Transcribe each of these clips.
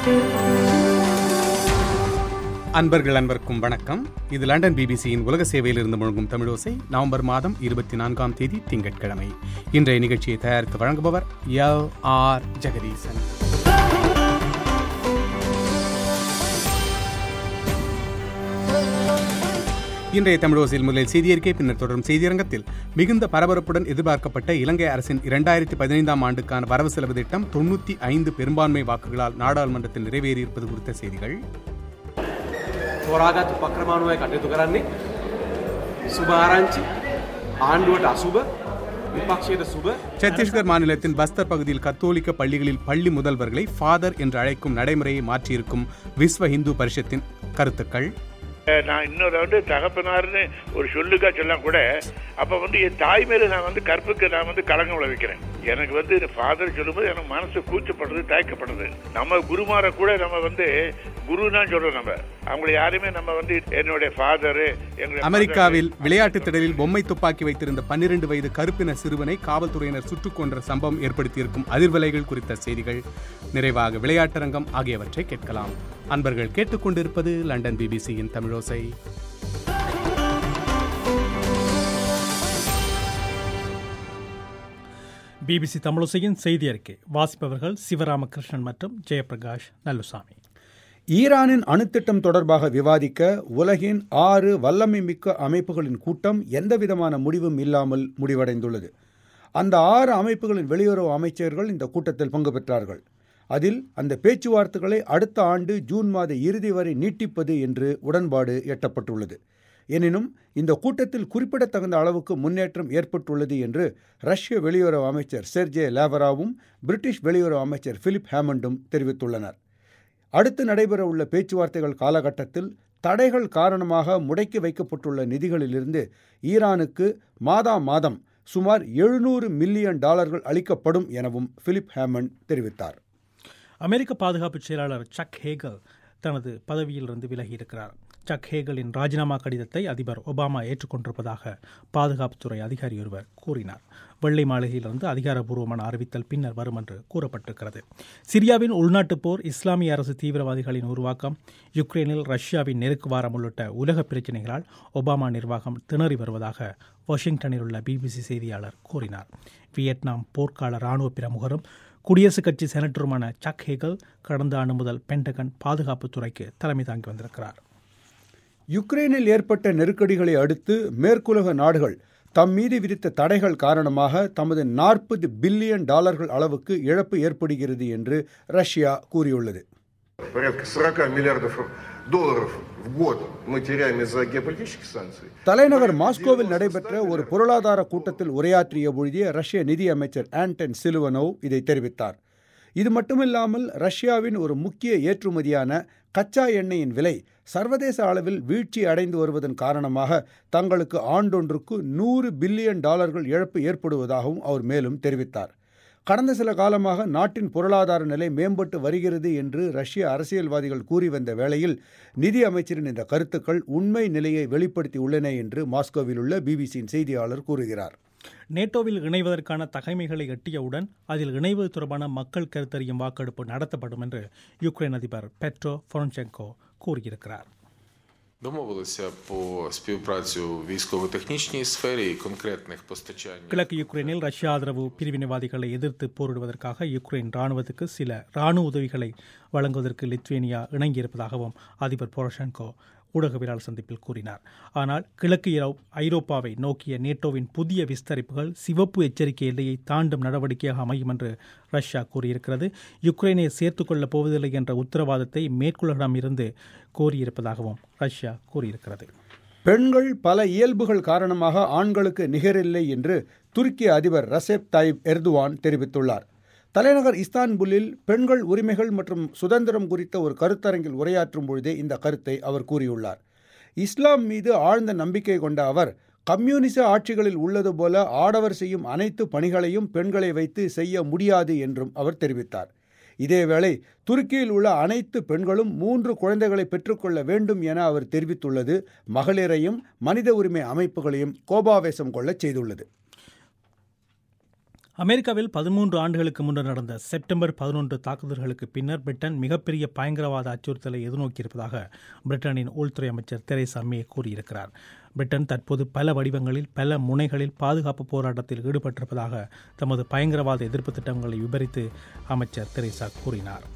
அன்பர்கள் அன்பர்க்கும் வணக்கம் இது லண்டன் பிபிசியின் உலக சேவையில் இருந்து முழங்கும் தமிழோசை நவம்பர் மாதம் இருபத்தி நான்காம் தேதி திங்கட்கிழமை இன்றைய நிகழ்ச்சியை தயாரித்து வழங்குபவர் எல் ஆர் ஜெகதீசன் இன்றைய தமிழோசையில் முதலில் செய்தியறிக்கை பின்னர் தொடரும் செய்தியரங்கத்தில் மிகுந்த பரபரப்புடன் எதிர்பார்க்கப்பட்ட இலங்கை அரசின் இரண்டாயிரத்தி பதினைந்தாம் ஆண்டுக்கான வரவு செலவு திட்டம் தொண்ணூற்றி ஐந்து பெரும்பான்மை வாக்குகளால் நாடாளுமன்றத்தில் நிறைவேறியிருப்பது குறித்த செய்திகள் තෝරාගත් උපක්‍රමාණුවයි කටයුතු කරන්නේ සුභාරංචි ආණ්ඩුවට අසුභ විපක්ෂයට සුභ சத்தீஸ்கர் மாநிலத்தின் பஸ்தர் பகுதியில் கத்தோலிக்க பள்ளிகளில் பள்ளி முதல்வர்களை ஃபாதர் என்று அழைக்கும் நடைமுறையை மாற்றியிருக்கும் விஸ்வ இந்து பரிஷத்தின் கருத்துக்கள் நான் இன்னொரு வந்து தகப்பனார்னு ஒரு சொல்லுக்கா சொல்ல கூட அப்ப வந்து என் தாய் மேல நான் வந்து கற்புக்கு நான் வந்து கலங்கம் விளைவிக்கிறேன் எனக்கு வந்து ஃபாதர் சொல்லும்போது எனக்கு மனசு கூச்சப்படுறது தயக்கப்படுது நம்ம குருமாரை கூட நம்ம வந்து குருன்னா சொல்றோம் நம்ம அவங்கள யாருமே நம்ம வந்து என்னுடைய ஃபாதரு அமெரிக்காவில் விளையாட்டு திடலில் பொம்மை துப்பாக்கி வைத்திருந்த பன்னிரண்டு வயது கருப்பின சிறுவனை காவல்துறையினர் சுட்டுக் கொன்ற சம்பவம் ஏற்படுத்தியிருக்கும் அதிர்வலைகள் குறித்த செய்திகள் நிறைவாக விளையாட்டரங்கம் ஆகியவற்றை கேட்கலாம் அன்பர்கள் கேட்டுக்கொண்டிருப்பது லண்டன் பிபிசியின் தமிழோசை பிபிசி தமிழசையின் செய்தி அறிக்கை வாசிப்பவர்கள் சிவராமகிருஷ்ணன் மற்றும் ஜெயபிரகாஷ் நல்லுசாமி ஈரானின் அணுத்திட்டம் தொடர்பாக விவாதிக்க உலகின் ஆறு வல்லமை மிக்க அமைப்புகளின் கூட்டம் எந்தவிதமான முடிவும் இல்லாமல் முடிவடைந்துள்ளது அந்த ஆறு அமைப்புகளின் வெளியுறவு அமைச்சர்கள் இந்த கூட்டத்தில் பங்கு பெற்றார்கள் அதில் அந்த பேச்சுவார்த்தைகளை அடுத்த ஆண்டு ஜூன் மாத இறுதி வரை நீட்டிப்பது என்று உடன்பாடு எட்டப்பட்டுள்ளது எனினும் இந்த கூட்டத்தில் குறிப்பிடத்தகுந்த அளவுக்கு முன்னேற்றம் ஏற்பட்டுள்ளது என்று ரஷ்ய வெளியுறவு அமைச்சர் செர்ஜே லேவராவும் பிரிட்டிஷ் வெளியுறவு அமைச்சர் பிலிப் ஹேமண்டும் தெரிவித்துள்ளனர் அடுத்து நடைபெறவுள்ள பேச்சுவார்த்தைகள் காலகட்டத்தில் தடைகள் காரணமாக முடக்கி வைக்கப்பட்டுள்ள நிதிகளிலிருந்து ஈரானுக்கு மாதா மாதம் சுமார் எழுநூறு மில்லியன் டாலர்கள் அளிக்கப்படும் எனவும் பிலிப் ஹேமண்ட் தெரிவித்தார் அமெரிக்க பாதுகாப்பு செயலாளர் சக் ஹேகல் தனது பதவியிலிருந்து விலகியிருக்கிறார் சக் ஹேகலின் ராஜினாமா கடிதத்தை அதிபர் ஒபாமா ஏற்றுக்கொண்டிருப்பதாக பாதுகாப்புத்துறை அதிகாரி ஒருவர் கூறினார் வெள்ளை மாளிகையிலிருந்து அதிகாரப்பூர்வமான அறிவித்தல் பின்னர் வரும் என்று கூறப்பட்டிருக்கிறது சிரியாவின் உள்நாட்டுப் போர் இஸ்லாமிய அரசு தீவிரவாதிகளின் உருவாக்கம் யுக்ரைனில் ரஷ்யாவின் நெருக்குவாரம் உள்ளிட்ட உலக பிரச்சினைகளால் ஒபாமா நிர்வாகம் திணறி வருவதாக வாஷிங்டனில் உள்ள பிபிசி செய்தியாளர் கூறினார் வியட்நாம் போர்க்கால இராணுவ பிரமுகரும் குடியரசுக் கட்சி செனட்டருமான சக் ஹேகல் கடந்த ஆண்டு முதல் பென்டகன் பாதுகாப்புத்துறைக்கு தலைமை தாங்கி வந்திருக்கிறார் யுக்ரைனில் ஏற்பட்ட நெருக்கடிகளை அடுத்து மேற்குலக நாடுகள் தம் மீது விதித்த தடைகள் காரணமாக தமது நாற்பது பில்லியன் டாலர்கள் அளவுக்கு இழப்பு ஏற்படுகிறது என்று ரஷ்யா கூறியுள்ளது Порядка 40 миллиардов долларов в год мы теряем из-за геополитических санкций. தலைநகர் மாஸ்கோவில் நடைபெற்ற ஒரு பொருளாதார கூட்டத்தில் உரையாற்றிய பொழுதே ரஷ்ய நிதியமைச்சர் ஆண்டன் சிலுவனோவ் இதை தெரிவித்தார் இது மட்டுமில்லாமல் ரஷ்யாவின் ஒரு முக்கிய ஏற்றுமதியான கச்சா எண்ணெயின் விலை சர்வதேச அளவில் வீழ்ச்சி அடைந்து வருவதன் காரணமாக தங்களுக்கு ஆண்டொன்றுக்கு நூறு பில்லியன் டாலர்கள் இழப்பு ஏற்படுவதாகவும் அவர் மேலும் தெரிவித்தார் கடந்த சில காலமாக நாட்டின் பொருளாதார நிலை மேம்பட்டு வருகிறது என்று ரஷ்ய அரசியல்வாதிகள் கூறி வந்த வேளையில் நிதி அமைச்சரின் இந்த கருத்துக்கள் உண்மை நிலையை வெளிப்படுத்தி உள்ளன என்று மாஸ்கோவில் உள்ள பிபிசியின் செய்தியாளர் கூறுகிறார் நேட்டோவில் இணைவதற்கான தகைமைகளை எட்டியவுடன் அதில் இணைவது தொடர்பான மக்கள் கருத்தறியும் வாக்கெடுப்பு நடத்தப்படும் என்று யுக்ரைன் அதிபர் பெட்ரோ பொரன்செங்கோ கூறியிருக்கிறார் Домовилися по співпрацю в військово-технічній сфері і конкретних постачань. கிழக்கு யுக்ரைனில் ரஷ்ய ஆதரவு பிரிவினைவாதிகளை எதிர்த்து போரிடுவதற்காக யுக்ரைன் ராணுவத்துக்கு சில ராணுவ உதவிகளை வழங்குவதற்கு லித்வேனியா இணங்கியிருப்பதாகவும் அதிபர் போரோஷென்கோ ஊடகவியலாளர் சந்திப்பில் கூறினார் ஆனால் கிழக்கு ஐரோ- ஐரோப்பாவை நோக்கிய நேட்டோவின் புதிய விஸ்தரிப்புகள் சிவப்பு எச்சரிக்கை எல்லையை தாண்டும் நடவடிக்கையாக அமையும் என்று ரஷ்யா கூறியிருக்கிறது யுக்ரைனை சேர்த்துக் கொள்ளப் போவதில்லை என்ற உத்தரவாதத்தை மேற்குலகிடமிருந்து கோரியிருப்பதாகவும் ரஷ்யா கூறியிருக்கிறது பெண்கள் பல இயல்புகள் காரணமாக ஆண்களுக்கு நிகரில்லை என்று துருக்கிய அதிபர் ரசெப் தாயிப் எர்துவான் தெரிவித்துள்ளார் தலைநகர் இஸ்தான்புல்லில் பெண்கள் உரிமைகள் மற்றும் சுதந்திரம் குறித்த ஒரு கருத்தரங்கில் உரையாற்றும் பொழுதே இந்த கருத்தை அவர் கூறியுள்ளார் இஸ்லாம் மீது ஆழ்ந்த நம்பிக்கை கொண்ட அவர் கம்யூனிச ஆட்சிகளில் உள்ளது போல ஆடவர் செய்யும் அனைத்து பணிகளையும் பெண்களை வைத்து செய்ய முடியாது என்றும் அவர் தெரிவித்தார் இதேவேளை துருக்கியில் உள்ள அனைத்து பெண்களும் மூன்று குழந்தைகளை பெற்றுக்கொள்ள வேண்டும் என அவர் தெரிவித்துள்ளது மகளிரையும் மனித உரிமை அமைப்புகளையும் கோபாவேசம் கொள்ளச் செய்துள்ளது அமெரிக்காவில் பதிமூன்று ஆண்டுகளுக்கு முன்னர் நடந்த செப்டம்பர் பதினொன்று தாக்குதல்களுக்கு பின்னர் பிரிட்டன் மிகப்பெரிய பயங்கரவாத அச்சுறுத்தலை எதிர்நோக்கியிருப்பதாக பிரிட்டனின் உள்துறை அமைச்சர் தெரேசா மே கூறியிருக்கிறார் பிரிட்டன் தற்போது பல வடிவங்களில் பல முனைகளில் பாதுகாப்பு போராட்டத்தில் ஈடுபட்டிருப்பதாக தமது பயங்கரவாத எதிர்ப்பு திட்டங்களை விவரித்து அமைச்சர் தெரேசா கூறினார்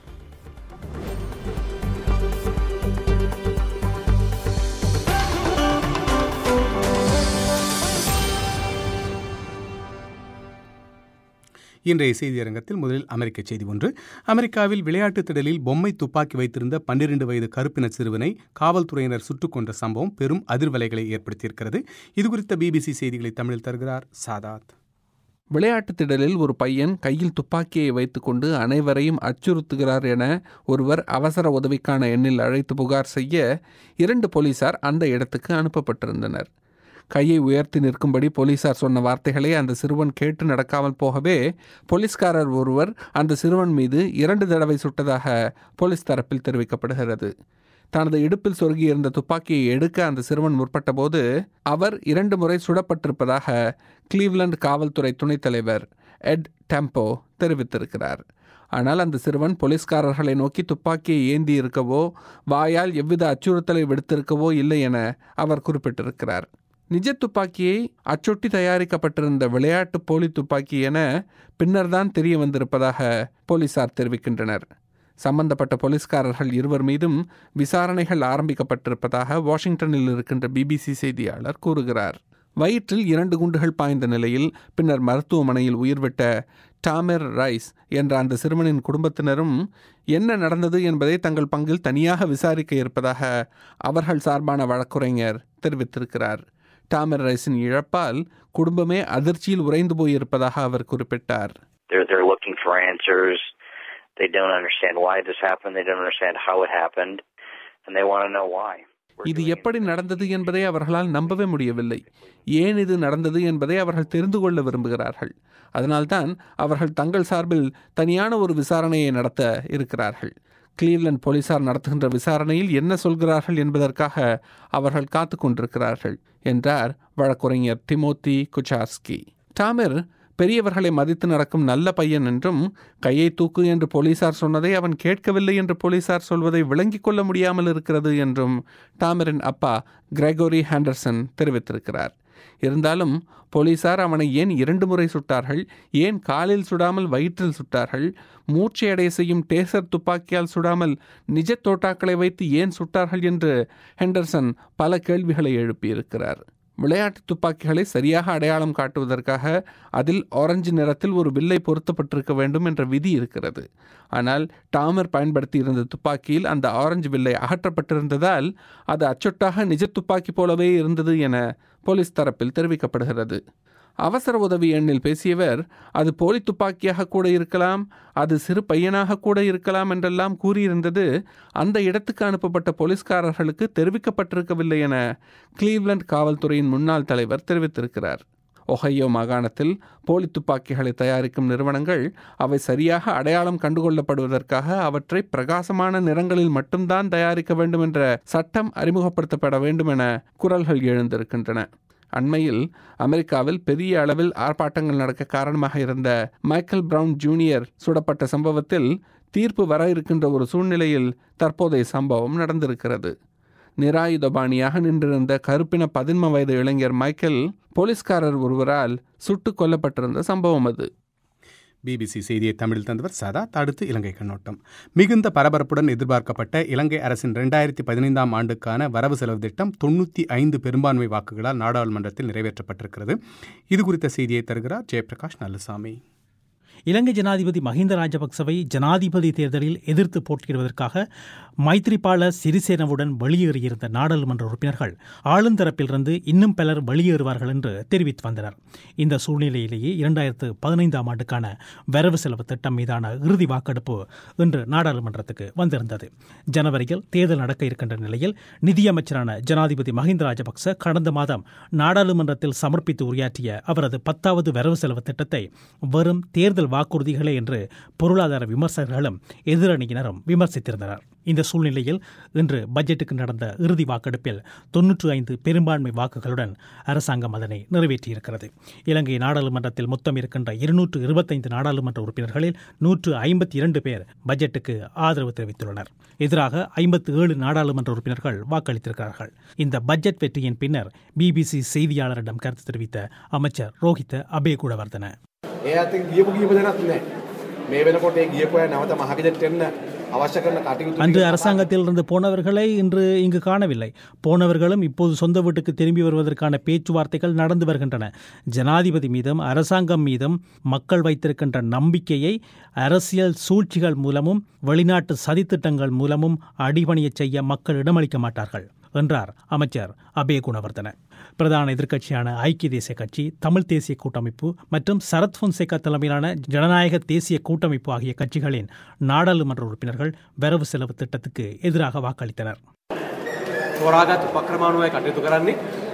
இன்றைய செய்தியரங்கத்தில் முதலில் அமெரிக்க செய்தி ஒன்று அமெரிக்காவில் விளையாட்டு திடலில் பொம்மை துப்பாக்கி வைத்திருந்த பன்னிரண்டு வயது கருப்பின சிறுவனை காவல்துறையினர் சுட்டுக் கொன்ற சம்பவம் பெரும் அதிர்வலைகளை ஏற்படுத்தியிருக்கிறது இதுகுறித்த பிபிசி செய்திகளை தமிழில் தருகிறார் சாதாத் விளையாட்டு திடலில் ஒரு பையன் கையில் துப்பாக்கியை வைத்துக்கொண்டு அனைவரையும் அச்சுறுத்துகிறார் என ஒருவர் அவசர உதவிக்கான எண்ணில் அழைத்து புகார் செய்ய இரண்டு போலீசார் அந்த இடத்துக்கு அனுப்பப்பட்டிருந்தனர் கையை உயர்த்தி நிற்கும்படி போலீசார் சொன்ன வார்த்தைகளை அந்த சிறுவன் கேட்டு நடக்காமல் போகவே போலீஸ்காரர் ஒருவர் அந்த சிறுவன் மீது இரண்டு தடவை சுட்டதாக போலீஸ் தரப்பில் தெரிவிக்கப்படுகிறது தனது இடுப்பில் சொருகியிருந்த துப்பாக்கியை எடுக்க அந்த சிறுவன் முற்பட்டபோது அவர் இரண்டு முறை சுடப்பட்டிருப்பதாக கிளீவ்லண்ட் காவல்துறை துணைத் தலைவர் எட் டெம்போ தெரிவித்திருக்கிறார் ஆனால் அந்த சிறுவன் போலீஸ்காரர்களை நோக்கி துப்பாக்கியை ஏந்தி இருக்கவோ வாயால் எவ்வித அச்சுறுத்தலை விடுத்திருக்கவோ இல்லை என அவர் குறிப்பிட்டிருக்கிறார் நிஜ துப்பாக்கியை அச்சொட்டி தயாரிக்கப்பட்டிருந்த விளையாட்டு போலி துப்பாக்கி என பின்னர்தான் தெரிய வந்திருப்பதாக போலீசார் தெரிவிக்கின்றனர் சம்பந்தப்பட்ட போலீஸ்காரர்கள் இருவர் மீதும் விசாரணைகள் ஆரம்பிக்கப்பட்டிருப்பதாக வாஷிங்டனில் இருக்கின்ற பிபிசி செய்தியாளர் கூறுகிறார் வயிற்றில் இரண்டு குண்டுகள் பாய்ந்த நிலையில் பின்னர் மருத்துவமனையில் உயிர்விட்ட டாமெர் ரைஸ் என்ற அந்த சிறுவனின் குடும்பத்தினரும் என்ன நடந்தது என்பதை தங்கள் பங்கில் தனியாக விசாரிக்க இருப்பதாக அவர்கள் சார்பான வழக்குரைஞர் தெரிவித்திருக்கிறார் டாமர் ரைஸின் இழப்பால் குடும்பமே அதிர்ச்சியில் உறைந்து போயிருப்பதாக அவர் குறிப்பிட்டார் They're they're looking for answers. They don't understand why this happened. They don't understand how it happened, and they want to know why. We're இது doing எப்படி நடந்தது என்பதை அவர்களால் நம்பவே முடியவில்லை ஏன் இது நடந்தது என்பதை அவர்கள் தெரிந்து கொள்ள விரும்புகிறார்கள் அதனால்தான் அவர்கள் தங்கள் சார்பில் தனியான ஒரு விசாரணையை நடத்த இருக்கிறார்கள் கிளீவ்லண்ட் போலீசார் நடத்துகின்ற விசாரணையில் என்ன சொல்கிறார்கள் என்பதற்காக அவர்கள் காத்து கொண்டிருக்கிறார்கள் என்றார் வழக்குரைஞர் டிமோத்தி குச்சார்ஸ்கி டாமிர் பெரியவர்களை மதித்து நடக்கும் நல்ல பையன் என்றும் கையை தூக்கு என்று போலீசார் சொன்னதை அவன் கேட்கவில்லை என்று போலீசார் சொல்வதை விளங்கிக் கொள்ள முடியாமல் இருக்கிறது என்றும் டாமரின் அப்பா கிரெகோரி ஹாண்டர்சன் தெரிவித்திருக்கிறார் இருந்தாலும் போலீசார் அவனை ஏன் இரண்டு முறை சுட்டார்கள் ஏன் காலில் சுடாமல் வயிற்றில் சுட்டார்கள் மூச்சையடைய செய்யும் டேசர் துப்பாக்கியால் சுடாமல் நிஜ தோட்டாக்களை வைத்து ஏன் சுட்டார்கள் என்று ஹெண்டர்சன் பல கேள்விகளை எழுப்பியிருக்கிறார் விளையாட்டு துப்பாக்கிகளை சரியாக அடையாளம் காட்டுவதற்காக அதில் ஆரஞ்சு நிறத்தில் ஒரு வில்லை பொருத்தப்பட்டிருக்க வேண்டும் என்ற விதி இருக்கிறது ஆனால் டாமர் பயன்படுத்தி இருந்த துப்பாக்கியில் அந்த ஆரஞ்சு வில்லை அகற்றப்பட்டிருந்ததால் அது அச்சொட்டாக நிஜ துப்பாக்கி போலவே இருந்தது என போலீஸ் தரப்பில் தெரிவிக்கப்படுகிறது அவசர உதவி எண்ணில் பேசியவர் அது போலி துப்பாக்கியாக கூட இருக்கலாம் அது சிறு பையனாக கூட இருக்கலாம் என்றெல்லாம் கூறியிருந்தது அந்த இடத்துக்கு அனுப்பப்பட்ட போலீஸ்காரர்களுக்கு தெரிவிக்கப்பட்டிருக்கவில்லை என கிளீவ்லண்ட் காவல்துறையின் முன்னாள் தலைவர் தெரிவித்திருக்கிறார் ஒஹையோ மாகாணத்தில் போலி துப்பாக்கிகளை தயாரிக்கும் நிறுவனங்கள் அவை சரியாக அடையாளம் கண்டுகொள்ளப்படுவதற்காக அவற்றை பிரகாசமான நிறங்களில் மட்டும்தான் தயாரிக்க வேண்டும் என்ற சட்டம் அறிமுகப்படுத்தப்பட வேண்டும் என குரல்கள் எழுந்திருக்கின்றன அண்மையில் அமெரிக்காவில் பெரிய அளவில் ஆர்ப்பாட்டங்கள் நடக்க காரணமாக இருந்த மைக்கேல் பிரவுன் ஜூனியர் சுடப்பட்ட சம்பவத்தில் தீர்ப்பு வர இருக்கின்ற ஒரு சூழ்நிலையில் தற்போதைய சம்பவம் நடந்திருக்கிறது நிராயுதபாணியாக நின்றிருந்த கருப்பின பதின்ம வயது இளைஞர் மைக்கேல் போலீஸ்காரர் ஒருவரால் சுட்டுக் கொல்லப்பட்டிருந்த சம்பவம் அது பிபிசி செய்தியை தமிழில் தந்தவர் சதா அடுத்து இலங்கை கண்ணோட்டம் மிகுந்த பரபரப்புடன் எதிர்பார்க்கப்பட்ட இலங்கை அரசின் இரண்டாயிரத்தி பதினைந்தாம் ஆண்டுக்கான வரவு செலவு திட்டம் தொண்ணூற்றி ஐந்து பெரும்பான்மை வாக்குகளால் நாடாளுமன்றத்தில் நிறைவேற்றப்பட்டிருக்கிறது இது குறித்த செய்தியை தருகிறார் ஜெயபிரகாஷ் நல்லசாமி இலங்கை ஜனாதிபதி மஹிந்த ராஜபக்சவை ஜனாதிபதி தேர்தலில் எதிர்த்து போட்டியிடுவதற்காக மைத்ரிபால சிறிசேனவுடன் வெளியேறியிருந்த நாடாளுமன்ற உறுப்பினர்கள் ஆளுந்தரப்பிலிருந்து இன்னும் பலர் வெளியேறுவார்கள் என்று தெரிவித்து வந்தனர் இந்த சூழ்நிலையிலேயே இரண்டாயிரத்து பதினைந்தாம் ஆண்டுக்கான வரவு செலவு திட்டம் மீதான இறுதி வாக்கெடுப்பு இன்று நாடாளுமன்றத்துக்கு வந்திருந்தது ஜனவரியில் தேர்தல் நடக்க இருக்கின்ற நிலையில் நிதியமைச்சரான ஜனாதிபதி மஹிந்த ராஜபக்ச கடந்த மாதம் நாடாளுமன்றத்தில் சமர்ப்பித்து உரையாற்றிய அவரது பத்தாவது வரவு செலவு திட்டத்தை வெறும் தேர்தல் வாக்குறுதிகளே என்று பொருளாதார விமர்சகர்களும் எதிரணியினரும் விமர்சித்திருந்தனர் இந்த சூழ்நிலையில் இன்று பட்ஜெட்டுக்கு நடந்த இறுதி வாக்கெடுப்பில் தொன்னூற்று ஐந்து பெரும்பான்மை வாக்குகளுடன் அரசாங்கம் அதனை நிறைவேற்றியிருக்கிறது இலங்கை நாடாளுமன்றத்தில் மொத்தம் இருக்கின்ற இருநூற்று இருபத்தைந்து நாடாளுமன்ற உறுப்பினர்களில் நூற்று ஐம்பத்தி இரண்டு பேர் பட்ஜெட்டுக்கு ஆதரவு தெரிவித்துள்ளனர் எதிராக ஐம்பத்து ஏழு நாடாளுமன்ற உறுப்பினர்கள் வாக்களித்திருக்கிறார்கள் இந்த பட்ஜெட் வெற்றியின் பின்னர் பிபிசி செய்தியாளரிடம் கருத்து தெரிவித்த அமைச்சர் ரோஹித அபேகுடவர்தன ඒ අතින් ගියපු ගියපු දෙනත් නෑ මේ වෙනකොට ඒ ගියපු අය නැවත මහගෙදරට එන්න අවශ්‍ය කරන කටයුතු அன்று அரசாங்கத்தில் இருந்து போனவர்களை இன்று இங்கு காணவில்லை போனவர்களும் இப்போது சொந்த வீட்டுக்கு திரும்பி வருவதற்கான பேச்சுவார்த்தைகள் நடந்து வருகின்றன ஜனாதிபதி மீதும் அரசாங்கம் மீதும் மக்கள் வைத்திருக்கின்ற நம்பிக்கையை அரசியல் சூழ்ச்சிகள் மூலமும் வெளிநாட்டு சதித்திட்டங்கள் மூலமும் அடிபணியச் செய்ய மக்கள் இடமளிக்க மாட்டார்கள் என்றார் அமைச்சர் அபே குணவர்தன பிரதான எதிர்க்கட்சியான ஐக்கிய தேசிய கட்சி தமிழ் தேசிய கூட்டமைப்பு மற்றும் சரத் பொன்சேகா தலைமையிலான ஜனநாயக தேசிய கூட்டமைப்பு ஆகிய கட்சிகளின் நாடாளுமன்ற உறுப்பினர்கள் வரவு செலவு திட்டத்துக்கு எதிராக வாக்களித்தனர் තෝරාගත් උපක්‍රමානුවය කටයුතු කරන්නේ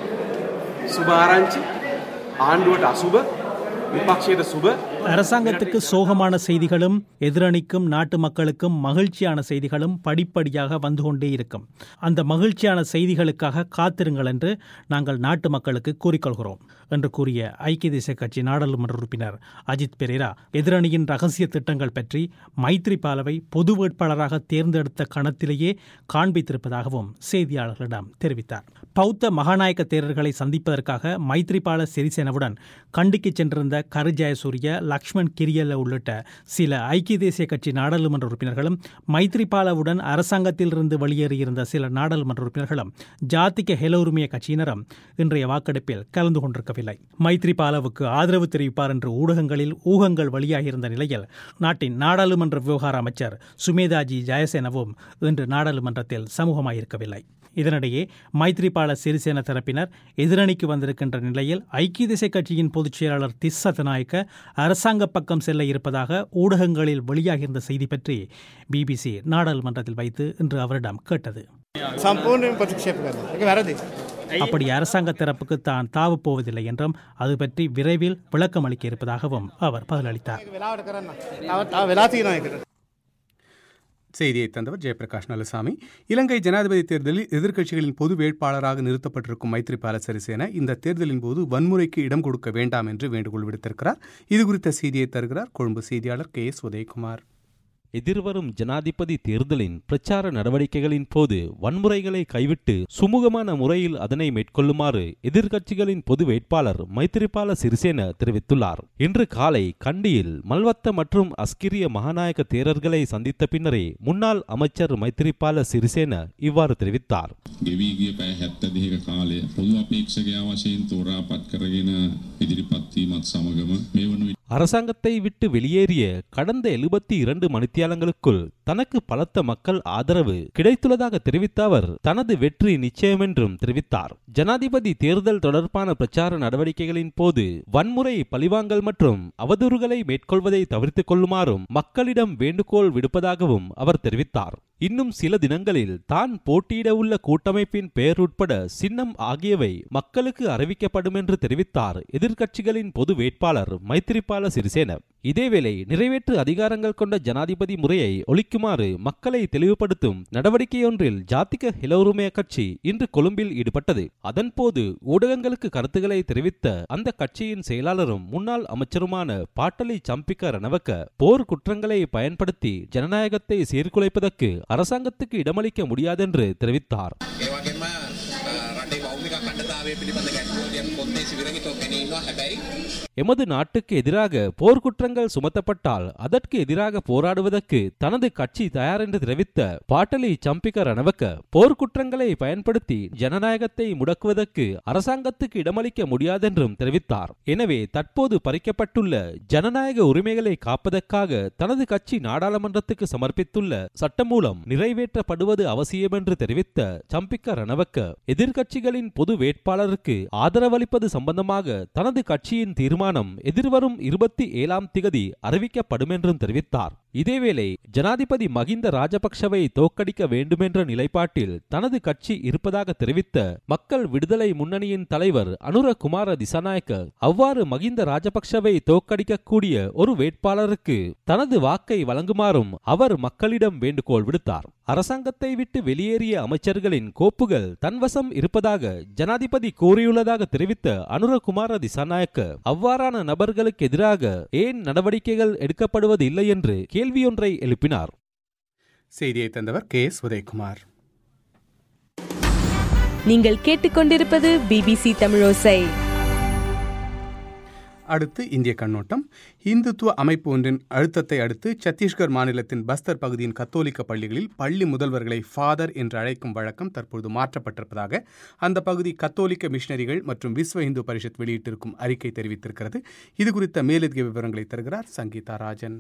සුභ ආරංචි ආණ්ඩුවට අසුභ විපක්ෂයට සුභ அரசாங்கத்துக்கு சோகமான செய்திகளும் எதிரணிக்கும் நாட்டு மக்களுக்கும் மகிழ்ச்சியான செய்திகளும் படிப்படியாக வந்து கொண்டே இருக்கும் அந்த மகிழ்ச்சியான செய்திகளுக்காக காத்திருங்கள் என்று நாங்கள் நாட்டு மக்களுக்கு கூறிக்கொள்கிறோம் என்று கூறிய ஐக்கிய தேசிய கட்சி நாடாளுமன்ற உறுப்பினர் அஜித் பெரேரா எதிரணியின் ரகசிய திட்டங்கள் பற்றி மைத்ரிபாலவை பொது வேட்பாளராக தேர்ந்தெடுத்த கணத்திலேயே காண்பித்திருப்பதாகவும் செய்தியாளர்களிடம் தெரிவித்தார் பௌத்த மகாநாயக்க தேரர்களை சந்திப்பதற்காக மைத்ரிபால சிறிசேனவுடன் கண்டிக்கு சென்றிருந்த கரு ஜெயசூரிய லக்ஷ்மண் கிரியல்ல உள்ளிட்ட சில ஐக்கிய தேசிய கட்சி நாடாளுமன்ற உறுப்பினர்களும் மைத்ரிபாலவுடன் அரசாங்கத்திலிருந்து வெளியேறியிருந்த சில நாடாளுமன்ற உறுப்பினர்களும் ஜாத்திக ஹெலோருமிய கட்சியினரும் இன்றைய வாக்கெடுப்பில் கலந்து கொண்டிருக்கவில்லை மைத்ரிபாலவுக்கு ஆதரவு தெரிவிப்பார் என்று ஊடகங்களில் ஊகங்கள் வெளியாகியிருந்த நிலையில் நாட்டின் நாடாளுமன்ற விவகார அமைச்சர் சுமேதாஜி ஜெயசேனவும் இன்று நாடாளுமன்றத்தில் சமூகமாயிருக்கவில்லை இதனிடையே மைத்ரிபால சிறிசேன தரப்பினர் எதிரணிக்கு வந்திருக்கின்ற நிலையில் ஐக்கிய தேசிய கட்சியின் பொதுச் செயலாளர் திஸ் சதநாயக்க அரசாங்க பக்கம் செல்ல இருப்பதாக ஊடகங்களில் வெளியாகியிருந்த செய்தி பற்றி பிபிசி நாடாளுமன்றத்தில் வைத்து இன்று அவரிடம் கேட்டது සම්පූර්ණයෙන් ප්‍රතික්ෂේප කරනවා. ඒක වැරදි. அப்படி அரசாங்க தரப்புக்கு தான் தாவப் போவதில்லை என்றும் அது பற்றி விரைவில் விளக்கம் அளிக்க இருப்பதாகவும் அவர் பதிலளித்தார் වෙලාවට කරන්න. තව තව වෙලා තියෙනවා ඒකට. செய்தியை தந்தவர் ஜெயபிரகாஷ் நல்லசாமி இலங்கை ஜனாதிபதி தேர்தலில் எதிர்க்கட்சிகளின் பொது வேட்பாளராக நிறுத்தப்பட்டிருக்கும் மைத்ரிபால சிறிசேன இந்த தேர்தலின் போது வன்முறைக்கு இடம் கொடுக்க வேண்டாம் என்று வேண்டுகோள் விடுத்திருக்கிறார் இது குறித்த செய்தியை தருகிறார் கொழும்பு செய்தியாளர் கே எஸ் உதயகுமார் எதிர்வரும் ஜனாதிபதி தேர்தலின் பிரச்சார நடவடிக்கைகளின் போது வன்முறைகளை கைவிட்டு சுமூகமான முறையில் அதனை மேற்கொள்ளுமாறு எதிர்க்கட்சிகளின் பொது வேட்பாளர் மைத்திரிபால சிறிசேன தெரிவித்துள்ளார் இன்று காலை கண்டியில் மல்வத்த மற்றும் அஸ்கிரிய மகாநாயக தேரர்களை சந்தித்த பின்னரே முன்னாள் அமைச்சர் மைத்திரிபால சிறிசேன இவ்வாறு தெரிவித்தார் ගෙවී ගිය පැය හැත්ත දෙක කාලය පොදු අපේක්ෂකයා වශයෙන් තෝරා පත් කරගෙන ඉදිරිපත්වීමත් සමගම මේ වන විට அரசாங்கத்தை விட்டு வெளியேறிய கடந்த எழுபத்தி இரண்டு மணித்தியாலங்களுக்குள் தனக்கு பலத்த மக்கள் ஆதரவு கிடைத்துள்ளதாக தெரிவித்த அவர் தனது வெற்றி நிச்சயம் என்றும் தெரிவித்தார் ஜனாதிபதி தேர்தல் தொடர்பான பிரச்சார நடவடிக்கைகளின் போது வன்முறை பழிவாங்கல் மற்றும் அவதூறுகளை மேற்கொள்வதை தவிர்த்துக் கொள்ளுமாறும் மக்களிடம் வேண்டுகோள் விடுப்பதாகவும் அவர் தெரிவித்தார் இன்னும் சில தினங்களில் தான் போட்டியிட உள்ள கூட்டமைப்பின் பெயர் உட்பட சின்னம் ஆகியவை மக்களுக்கு அறிவிக்கப்படும் என்று தெரிவித்தார் எதிர்க்கட்சிகளின் பொது வேட்பாளர் மைத்திரிபால சிறிசேன இதேவேளை நிறைவேற்று அதிகாரங்கள் கொண்ட ஜனாதிபதி முறையை ஒழிக்குமாறு மக்களை தெளிவுபடுத்தும் நடவடிக்கையொன்றில் ஜாத்திக ஹிலோருமய கட்சி இன்று கொழும்பில் ஈடுபட்டது அதன்போது ஊடகங்களுக்கு கருத்துக்களை தெரிவித்த அந்த கட்சியின் செயலாளரும் முன்னாள் அமைச்சருமான பாட்டலி சம்பிக்க ரணவக்க போர் குற்றங்களை பயன்படுத்தி ஜனநாயகத்தை சீர்குலைப்பதற்கு அரசாங்கத்துக்கு இடமளிக்க முடியாதென்று தெரிவித்தார் ඒවගේම රටේ බෞද්ධ කණ්ඩතාවය පිළිබඳ ගැටලුවලින් කොන්දේසි විරහිතව පෙනීනවා හැබැයි எமது நாட்டுக்கு எதிராக போர்க்குற்றங்கள் சுமத்தப்பட்டால் அதற்கு எதிராக போராடுவதற்கு தனது கட்சி தயார் என்று தெரிவித்த பாட்டலி சம்பிக்க ரணவக்க போர்க்குற்றங்களை பயன்படுத்தி ஜனநாயகத்தை முடக்குவதற்கு அரசாங்கத்துக்கு இடமளிக்க முடியாதென்றும் தெரிவித்தார் எனவே தற்போது பறிக்கப்பட்டுள்ள ஜனநாயக உரிமைகளை காப்பதற்காக தனது கட்சி நாடாளுமன்றத்துக்கு சமர்ப்பித்துள்ள சட்டமூலம் நிறைவேற்றப்படுவது அவசியம் என்று தெரிவித்த சம்பிக்க ரணவக்க எதிர்க்கட்சிகளின் பொது வேட்பாளருக்கு ஆதரவளிப்பது சம்பந்தமாக தனது கட்சியின் தீர்மானம் எதிர்வரும் இருபத்தி ஏழாம் திகதி அறிவிக்கப்படும் என்றும் தெரிவித்தார் இதேவேளை ஜனாதிபதி மகிந்த ராஜபக்ஷவை தோற்கடிக்க வேண்டுமென்ற நிலைப்பாட்டில் தனது கட்சி இருப்பதாக தெரிவித்த மக்கள் விடுதலை முன்னணியின் தலைவர் அனுர குமார திசாநாயக்க அவ்வாறு மகிந்த ராஜபக்ஷவை தோற்கடிக்கக்கூடிய ஒரு வேட்பாளருக்கு தனது வாக்கை வழங்குமாறும் அவர் மக்களிடம் வேண்டுகோள் விடுத்தார் அரசாங்கத்தை விட்டு வெளியேறிய அமைச்சர்களின் கோப்புகள் தன்வசம் இருப்பதாக ஜனாதிபதி கூறியுள்ளதாக தெரிவித்த அனுரகுமார திசாநாயக்க அவ்வாறான நபர்களுக்கு எதிராக ஏன் நடவடிக்கைகள் எடுக்கப்படுவது இல்லை என்று கேள்வியொன்றை எழுப்பினார் செய்தியை தந்தவர் கே எஸ் உதயகுமார் நீங்கள் கேட்டுக்கொண்டிருப்பது பிபிசி தமிழோசை அடுத்து இந்திய கண்ணோட்டம் இந்துத்துவ அமைப்பு ஒன்றின் அழுத்தத்தை அடுத்து சத்தீஸ்கர் மாநிலத்தின் பஸ்தர் பகுதியின் கத்தோலிக்க பள்ளிகளில் பள்ளி முதல்வர்களை ஃபாதர் என்று அழைக்கும் வழக்கம் தற்பொழுது மாற்றப்பட்டிருப்பதாக அந்த பகுதி கத்தோலிக்க மிஷனரிகள் மற்றும் விஸ்வ இந்து பரிஷத் வெளியிட்டிருக்கும் அறிக்கை தெரிவித்திருக்கிறது இது குறித்த மேலதிக விவரங்களை தருகிறார் சங்கீதா ராஜன்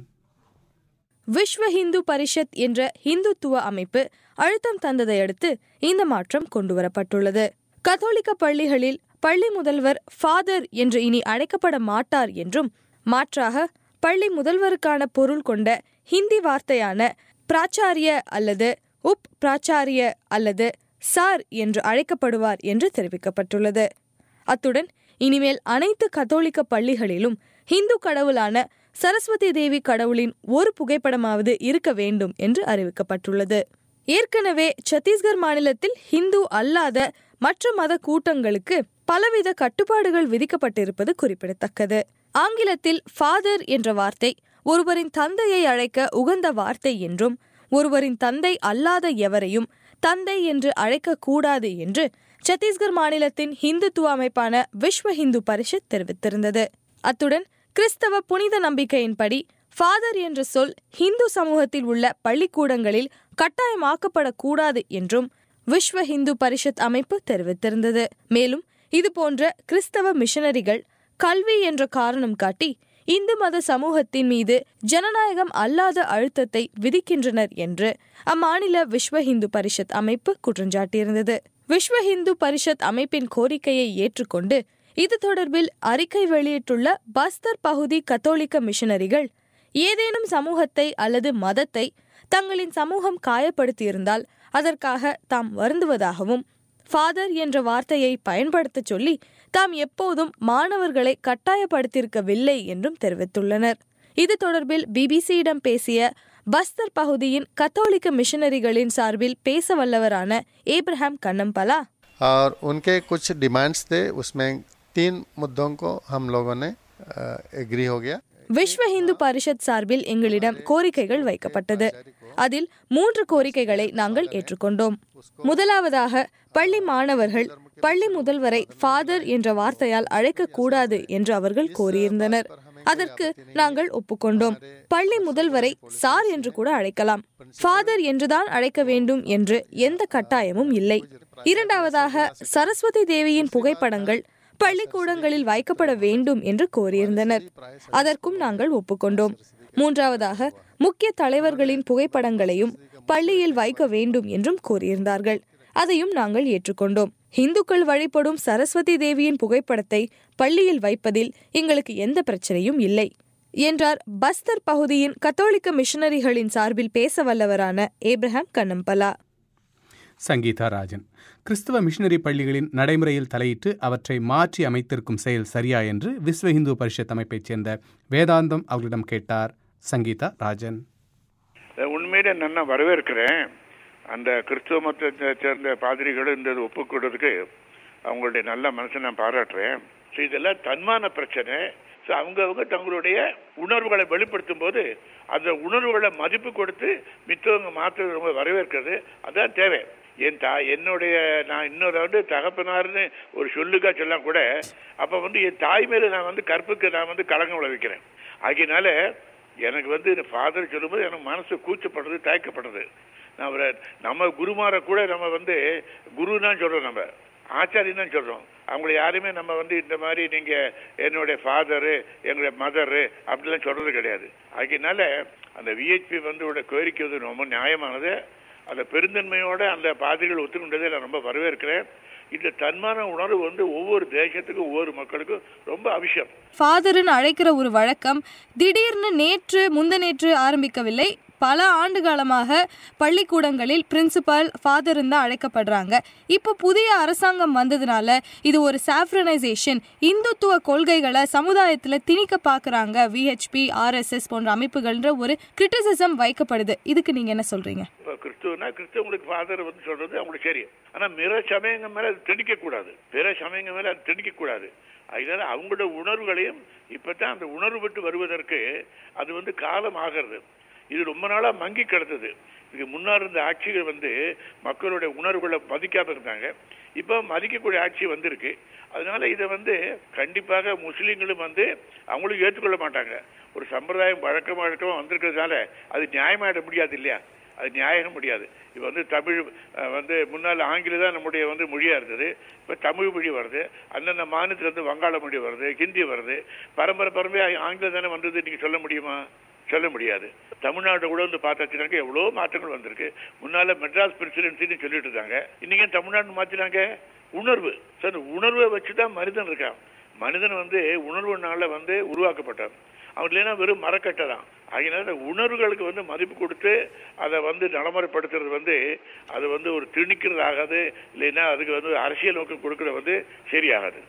விஸ்வ ஹிந்து பரிஷத் என்ற ஹிந்துத்துவ அமைப்பு அழுத்தம் தந்ததை அடுத்து இந்த மாற்றம் கொண்டுவரப்பட்டுள்ளது கத்தோலிக்க பள்ளிகளில் பள்ளி முதல்வர் ஃபாதர் என்று இனி அழைக்கப்பட மாட்டார் என்றும் மாற்றாக பள்ளி முதல்வருக்கான பொருள் கொண்ட ஹிந்தி வார்த்தையான பிராச்சாரிய அல்லது உப் பிராச்சாரிய அல்லது சார் என்று அழைக்கப்படுவார் என்று தெரிவிக்கப்பட்டுள்ளது அத்துடன் இனிமேல் அனைத்து கத்தோலிக்க பள்ளிகளிலும் ஹிந்து கடவுளான சரஸ்வதி தேவி கடவுளின் ஒரு புகைப்படமாவது இருக்க வேண்டும் என்று அறிவிக்கப்பட்டுள்ளது ஏற்கனவே சத்தீஸ்கர் மாநிலத்தில் ஹிந்து அல்லாத மற்ற மத கூட்டங்களுக்கு பலவித கட்டுப்பாடுகள் விதிக்கப்பட்டிருப்பது குறிப்பிடத்தக்கது ஆங்கிலத்தில் ஃபாதர் என்ற வார்த்தை ஒருவரின் தந்தையை அழைக்க உகந்த வார்த்தை என்றும் ஒருவரின் தந்தை அல்லாத எவரையும் தந்தை என்று அழைக்கக்கூடாது என்று சத்தீஸ்கர் மாநிலத்தின் ஹிந்துத்துவ அமைப்பான விஸ்வ ஹிந்து பரிஷத் தெரிவித்திருந்தது அத்துடன் கிறிஸ்தவ புனித நம்பிக்கையின்படி ஃபாதர் என்ற சொல் ஹிந்து சமூகத்தில் உள்ள பள்ளிக்கூடங்களில் கட்டாயமாக்கப்படக்கூடாது என்றும் விஸ்வ ஹிந்து பரிஷத் அமைப்பு தெரிவித்திருந்தது மேலும் இதுபோன்ற கிறிஸ்தவ மிஷனரிகள் கல்வி என்ற காரணம் காட்டி இந்து மத சமூகத்தின் மீது ஜனநாயகம் அல்லாத அழுத்தத்தை விதிக்கின்றனர் என்று அம்மாநில விஸ்வ ஹிந்து பரிஷத் அமைப்பு குற்றஞ்சாட்டியிருந்தது விஸ்வ ஹிந்து பரிஷத் அமைப்பின் கோரிக்கையை ஏற்றுக்கொண்டு இது தொடர்பில் அறிக்கை வெளியிட்டுள்ள பஸ்தர் பகுதி கத்தோலிக்க மிஷனரிகள் ஏதேனும் சமூகத்தை அல்லது மதத்தை தங்களின் சமூகம் காயப்படுத்தியிருந்தால் அதற்காக தாம் வருந்துவதாகவும் ஃபாதர் என்ற வார்த்தையை பயன்படுத்தச் சொல்லி தாம் எப்போதும் மாணவர்களை கட்டாயப்படுத்தியிருக்கவில்லை என்றும் தெரிவித்துள்ளனர் இது தொடர்பில் பிபிசியிடம் பேசிய பஸ்தர் பகுதியின் கத்தோலிக்க மிஷனரிகளின் சார்பில் பேச வல்லவரான ஏப்ரஹாம் கண்ணம்பலா और उनके कुछ डिमांड्स थे उसमें तीन मुद्दों को हम लोगों ने एग्री हो गया விஸ்வ இந்து பரிஷத் சார்பில் எங்களிடம் கோரிக்கைகள் வைக்கப்பட்டது அதில் மூன்று கோரிக்கைகளை நாங்கள் ஏற்றுக்கொண்டோம் முதலாவதாக பள்ளி மாணவர்கள் பள்ளி முதல்வரை ஃபாதர் என்ற வார்த்தையால் அழைக்கக்கூடாது என்று அவர்கள் கோரியிருந்தனர் அதற்கு நாங்கள் ஒப்புக்கொண்டோம் பள்ளி முதல்வரை சார் என்று கூட அழைக்கலாம் ஃபாதர் என்றுதான் அழைக்க வேண்டும் என்று எந்த கட்டாயமும் இல்லை இரண்டாவதாக சரஸ்வதி தேவியின் புகைப்படங்கள் பள்ளிக்கூடங்களில் வைக்கப்பட வேண்டும் என்று கோரியிருந்தனர் அதற்கும் நாங்கள் ஒப்புக்கொண்டோம் மூன்றாவதாக முக்கிய தலைவர்களின் புகைப்படங்களையும் பள்ளியில் வைக்க வேண்டும் என்றும் கூறியிருந்தார்கள் அதையும் நாங்கள் ஏற்றுக்கொண்டோம் இந்துக்கள் வழிபடும் சரஸ்வதி தேவியின் புகைப்படத்தை பள்ளியில் வைப்பதில் எங்களுக்கு எந்த பிரச்சனையும் இல்லை என்றார் பஸ்தர் பகுதியின் கத்தோலிக்க மிஷனரிகளின் சார்பில் பேச வல்லவரான ஏப்ரஹாம் கண்ணம்பலா சங்கீதா ராஜன் கிறிஸ்தவ மிஷனரி பள்ளிகளின் நடைமுறையில் தலையிட்டு அவற்றை மாற்றி அமைத்திருக்கும் செயல் சரியா என்று விஸ்வ இந்து பரிஷத் அமைப்பைச் சேர்ந்த வேதாந்தம் அவர்களிடம் கேட்டார் சங்கீதா ராஜன் உண்மையிலே நான் வரவேற்கிறேன் அந்த கிறிஸ்துவ மதத்தை சேர்ந்த பாதிரிகளும் இந்த ஒப்புக்கொடுறதுக்கு அவங்களுடைய நல்ல மனசை நான் பாராட்டுறேன் ஸோ இதெல்லாம் தன்மான பிரச்சனை ஸோ அவங்கவுங்க தங்களுடைய உணர்வுகளை வெளிப்படுத்தும் போது அந்த உணர்வுகளை மதிப்பு கொடுத்து மித்தவங்க மாற்ற ரொம்ப வரவேற்கிறது அதான் தேவை என் தா என்னுடைய நான் இன்னொரு வந்து தகப்பனார்னு ஒரு சொல்லுக்கா சொல்லலாம் கூட அப்போ வந்து என் தாய் மேலே நான் வந்து கற்புக்கு நான் வந்து கலங்கம் விளைவிக்கிறேன் ஆகியனால எனக்கு வந்து ஃபாதர் சொல்லும்போது எனக்கு மனசு கூச்சப்படுறது தயக்கப்படுறது நான் அவரை நம்ம குருமாரை கூட நம்ம வந்து குரு தான் சொல்கிறோம் நம்ம ஆச்சாரியன் தான் சொல்கிறோம் அவங்கள யாருமே நம்ம வந்து இந்த மாதிரி நீங்கள் என்னுடைய ஃபாதரு எங்களுடைய மதரு அப்படிலாம் சொல்கிறது கிடையாது ஆகியனால அந்த விஹெச்பி வந்து கோரிக்கை வந்து ரொம்ப நியாயமானது அந்த பெருந்தன்மையோட அந்த பாதிரிகள் ஒத்துக்கொண்டதை நான் ரொம்ப வரவேற்கிறேன் இந்த தன்மான உணர்வு வந்து ஒவ்வொரு தேசத்துக்கும் ஒவ்வொரு மக்களுக்கும் ரொம்ப அவசியம் ஃபாதர்னு அழைக்கிற ஒரு வழக்கம் திடீர்னு நேற்று முந்தநேற்று ஆரம்பிக்கவில்லை பல ஆண்டு காலமாக பள்ளிக்கூடங்களில் பிரின்சிபல் ஃபாதர் தான் அழைக்கப்படுறாங்க இப்போ புதிய அரசாங்கம் வந்ததுனால இது ஒரு சாஃப்ரனைசேஷன் இந்துத்துவ கொள்கைகளை சமுதாயத்தில் திணிக்க பார்க்குறாங்க விஹெச்பி ஆர்எஸ்எஸ் போன்ற அமைப்புகள்ன்ற ஒரு கிரிட்டிசிசம் வைக்கப்படுது இதுக்கு நீங்கள் என்ன சொல்கிறீங்க இப்போ கிறிஸ்துவனா கிறிஸ்தவங்களுக்கு ஃபாதர் வந்து சொல்றது அவங்களுக்கு சரி ஆனா பிற சமயங்கள் மேல அது திணிக்க கூடாது பிற சமயங்கள் மேல அது திணிக்க கூடாது அதனால அவங்களோட உணர்வுகளையும் இப்பதான் அந்த உணர்வு விட்டு வருவதற்கு அது வந்து காலம் ஆகிறது இது ரொம்ப நாளா மங்கி கிடந்தது இதுக்கு முன்னாடி இருந்த ஆட்சிகள் வந்து மக்களுடைய உணர்வுகளை மதிக்காம இருந்தாங்க இப்போ மதிக்கக்கூடிய ஆட்சி வந்திருக்கு அதனால இதை வந்து கண்டிப்பாக முஸ்லீம்களும் வந்து அவங்களும் ஏற்றுக்கொள்ள மாட்டாங்க ஒரு சம்பிரதாயம் வழக்கம் வழக்கமாக வந்திருக்கிறதுனால அது நியாயமாயிட முடியாது இல்லையா அது நியாயம் முடியாது இப்போ வந்து தமிழ் அஹ், வந்து முன்னால் ஆங்கிலம் தான் நம்முடைய வந்து மொழியாக இருந்தது இப்போ தமிழ் மொழி வருது அந்தந்த மாநிலத்துல இருந்து வங்காள மொழி வருது ஹிந்தி வருது பரம்பரை பரம்பரையாக ஆங்கிலம் தானே வந்தது நீங்கள் சொல்ல முடியுமா சொல்ல முடியாது தமிழ்நாடு கூட வந்து பார்த்தாச்சுனாக்க எவ்வளோ மாற்றங்கள் வந்திருக்கு முன்னால மெட்ராஸ் பிரசிடென்சின்னு சொல்லிட்டு இருந்தாங்க இன்னைக்கு ஏன் தமிழ்நாடு மாற்றினாங்க உணர்வு சார் இந்த உணர்வை வச்சு தான் மனிதன் இருக்கான் மனிதன் வந்து உணர்வுனால வந்து உருவாக்கப்பட்டான் அவன் இல்லைன்னா வெறும் மரக்கட்டை தான் அதனால உணர்வுகளுக்கு வந்து மதிப்பு கொடுத்து அதை வந்து நடைமுறைப்படுத்துறது வந்து அது வந்து ஒரு திணிக்கிறது ஆகாது இல்லைன்னா அதுக்கு வந்து அரசியல் நோக்கம் கொடுக்கறது வந்து சரியாகாது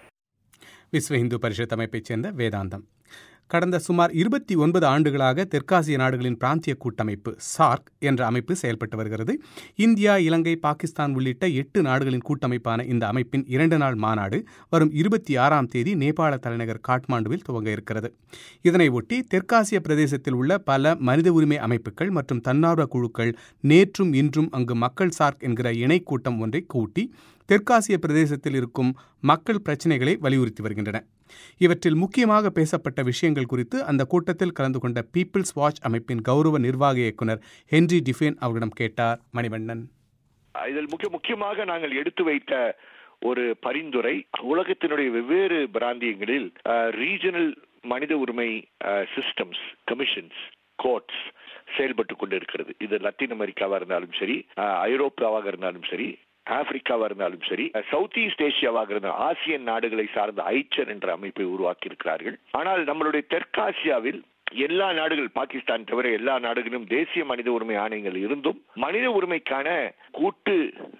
விஸ்வ இந்து பரிஷத் அமைப்பைச் சேர்ந்த வேதாந்தம் கடந்த சுமார் இருபத்தி ஒன்பது ஆண்டுகளாக தெற்காசிய நாடுகளின் பிராந்திய கூட்டமைப்பு சார்க் என்ற அமைப்பு செயல்பட்டு வருகிறது இந்தியா இலங்கை பாகிஸ்தான் உள்ளிட்ட எட்டு நாடுகளின் கூட்டமைப்பான இந்த அமைப்பின் இரண்டு நாள் மாநாடு வரும் இருபத்தி ஆறாம் தேதி நேபாள தலைநகர் காட்மாண்டுவில் துவங்க இருக்கிறது இதனை ஒட்டி தெற்காசிய பிரதேசத்தில் உள்ள பல மனித உரிமை அமைப்புகள் மற்றும் தன்னார்வ குழுக்கள் நேற்றும் இன்றும் அங்கு மக்கள் சார்க் என்கிற இணை கூட்டம் ஒன்றை கூட்டி தெற்காசிய பிரதேசத்தில் இருக்கும் மக்கள் பிரச்சினைகளை வலியுறுத்தி வருகின்றன இவற்றில் முக்கியமாக பேசப்பட்ட விஷயங்கள் குறித்து அந்த கூட்டத்தில் கலந்து கொண்ட பீப்பிள்ஸ் வாட்ச் அமைப்பின் கௌரவ நிர்வாக இயக்குனர் ஹென்றி டிஃபேன் அவரிடம் கேட்டார் மணிவண்ணன் இதில் முக்கிய முக்கியமாக நாங்கள் எடுத்து வைத்த ஒரு பரிந்துரை உலகத்தினுடைய வெவ்வேறு பிராந்தியங்களில் ரீஜனல் மனித உரிமை சிஸ்டம்ஸ் கமிஷன்ஸ் கோர்ட்ஸ் செயல்பட்டு கொண்டிருக்கிறது இது லத்தீன் அமெரிக்காவா இருந்தாலும் சரி அஹ், ஐரோப்பாவாக இருந்தாலும் சரி ஆப்பிரிக்காவா இருந்தாலும் சரி சவுத் ஈஸ்ட் ஏசியாவாக இருந்த ஆசியன் நாடுகளை சார்ந்த ஐச்சர் என்ற அமைப்பை உருவாக்கி இருக்கிறார்கள் ஆனால் நம்மளுடைய தெற்காசியாவில் எல்லா நாடுகள் பாகிஸ்தான் தவிர எல்லா நாடுகளிலும் தேசிய மனித உரிமை ஆணையங்கள் இருந்தும் மனித உரிமைக்கான கூட்டு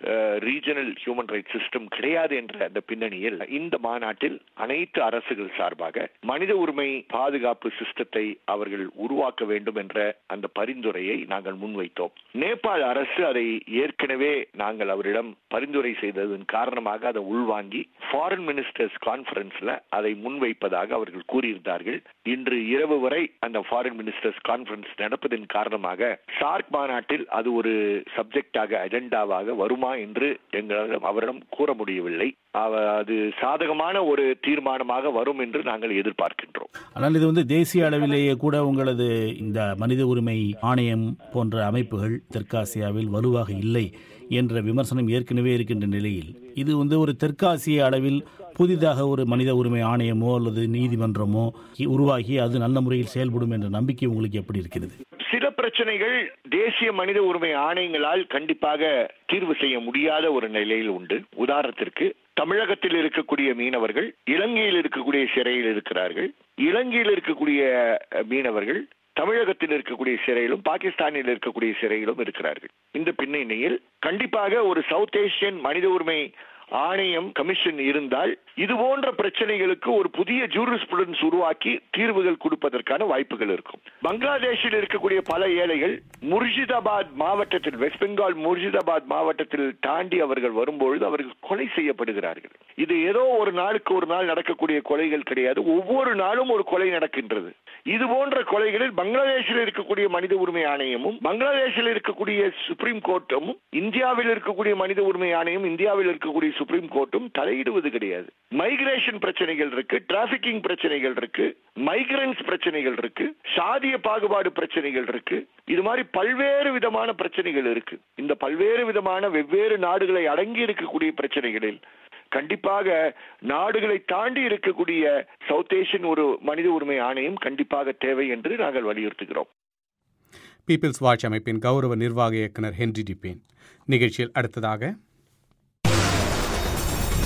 ரீஜனல் ஹியூமன் ரைட்ஸ் சிஸ்டம் கிடையாது என்ற அந்த பின்னணியில் இந்த மாநாட்டில் அனைத்து அரசுகள் சார்பாக மனித உரிமை பாதுகாப்பு சிஸ்டத்தை அவர்கள் உருவாக்க வேண்டும் என்ற அந்த பரிந்துரையை நாங்கள் முன்வைத்தோம் நேபாள அரசு அதை ஏற்கனவே நாங்கள் அவரிடம் பரிந்துரை செய்ததன் காரணமாக அதை உள்வாங்கி ஃபாரின் மினிஸ்டர்ஸ் கான்பரன்ஸ்ல அதை முன்வைப்பதாக அவர்கள் கூறியிருந்தார்கள் இன்று இரவு வரை அந்த ஃபாரின் மினிஸ்டர்ஸ் கான்பரன்ஸ் நடப்பதன் காரணமாக சார்க் மாநாட்டில் அது ஒரு சப்ஜெக்டாக அஜெண்டாவாக வருமா என்று எங்களிடம் அவரிடம் கூற முடியவில்லை அவ- அது சாதகமான ஒரு தீர்மானமாக வரும் என்று நாங்கள் எதிர்பார்க்கின்றோம் ஆனால் இது வந்து தேசிய அளவிலேயே கூட உங்களது இந்த மனித உரிமை ஆணையம் போன்ற அமைப்புகள் தெற்காசியாவில் வலுவாக இல்லை என்ற விமர்சனம் ஏற்கனவே இருக்கின்ற நிலையில் இது வந்து ஒரு தெற்காசிய அளவில் புதிதாக ஒரு மனித உரிமை ஆணையமோ அல்லது நீதிமன்றமோ உருவாகி அது நல்ல முறையில் செயல்படும் என்ற நம்பிக்கை உங்களுக்கு எப்படி இருக்கிறது சில பிரச்சனைகள் தேசிய மனித உரிமை ஆணையங்களால் கண்டிப்பாக தீர்வு செய்ய முடியாத ஒரு நிலையில் உண்டு உதாரணத்திற்கு தமிழகத்தில் இருக்கக்கூடிய மீனவர்கள் இலங்கையில் இருக்கக்கூடிய சிறையில் இருக்கிறார்கள் இலங்கையில் இருக்கக்கூடிய அஹ், மீனவர்கள் தமிழகத்தில் இருக்கக்கூடிய சிறையிலும் பாகிஸ்தானில் இருக்கக்கூடிய சிறையிலும் இருக்கிறார்கள் இந்த பின்னணியில் கண்டிப்பாக ஒரு சவுத் ஏசியன் மனித உரிமை ஆணையம் கமிஷன் இருந்தால் இது போன்ற பிரச்சனைகளுக்கு ஒரு புதிய ஜூரிஸ்புடன்ஸ் உருவாக்கி தீர்வுகள் கொடுப்பதற்கான வாய்ப்புகள் இருக்கும் பங்களாதேஷில் இருக்கக்கூடிய பல ஏழைகள் முர்ஷிதாபாத் மாவட்டத்தில் வெஸ்ட் பெங்கால் முர்ஷிதாபாத் மாவட்டத்தில் தாண்டி அவர்கள் வரும்பொழுது அவர்கள் கொலை செய்யப்படுகிறார்கள் இது ஏதோ ஒரு நாளுக்கு ஒரு நாள் நடக்கக்கூடிய கொலைகள் கிடையாது ஒவ்வொரு நாளும் ஒரு கொலை நடக்கின்றது இது போன்ற கொலைகளில் பங்களாதேஷில் இருக்கக்கூடிய மனித உரிமை ஆணையமும் பங்களாதேஷில் இருக்கக்கூடிய சுப்ரீம் கோர்ட்டும் இந்தியாவில் இருக்கக்கூடிய மனித உரிமை ஆணையம் இந்தியாவில் இருக்கக்கூடிய சுப்ரீம் கோர்ட்டும் தலையிடுவது கிடையாது மைக்ரேஷன் பிரச்சனைகள் இருக்கு டிராபிகிங் பிரச்சனைகள் இருக்கு மைக்ரன்ஸ் பிரச்சனைகள் இருக்கு சாதிய பாகுபாடு பிரச்சனைகள் இருக்கு இது மாதிரி பல்வேறு விதமான பிரச்சனைகள் இருக்கு இந்த பல்வேறு விதமான வெவ்வேறு நாடுகளை அடங்கி இருக்கக்கூடிய பிரச்சனைகளில் கண்டிப்பாக நாடுகளை தாண்டி இருக்கக்கூடிய சவுத் ஏசியன் ஒரு மனித உரிமை ஆணையம் கண்டிப்பாக தேவை என்று நாங்கள் வலியுறுத்துகிறோம் பீப்பிள்ஸ் வாட்ச் அமைப்பின் கௌரவ நிர்வாக இயக்குனர் ஹென்றி டிபேன் நிகழ்ச்சியில் அடுத்ததாக